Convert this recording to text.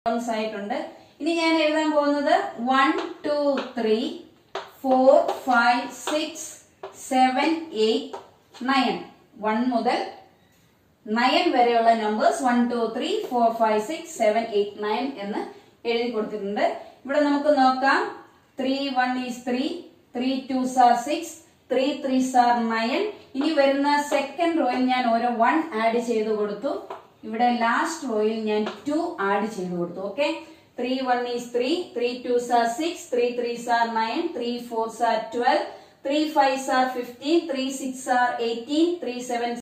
columns ആയിട്ടുണ്ട് ഇനി ഞാൻ എഴുതാൻ പോകുന്നത് one two three four five six seven eight nine one മുതൽ നയൻ വരെയുള്ള numbers one two three four five six seven eight nine എന്ന് എഴുതി കൊടുത്തിട്ടുണ്ട് ഇവിടെ നമുക്ക് നോക്കാം three one is three three two are six three three are nine ഇനി വരുന്ന സെക്കൻഡ് റോയിൽ ഞാൻ ഓരോ വൺ ആഡ് ചെയ്ത് കൊടുത്തു ഇവിടെ ലാസ്റ്റ് റോയിൽ ഞാൻ ടു ആഡ് ചെയ്ത് കൊടുത്തു okay three one is three three two are six three three are nine three four are twelve three five are fifteen three six are eighteen three seven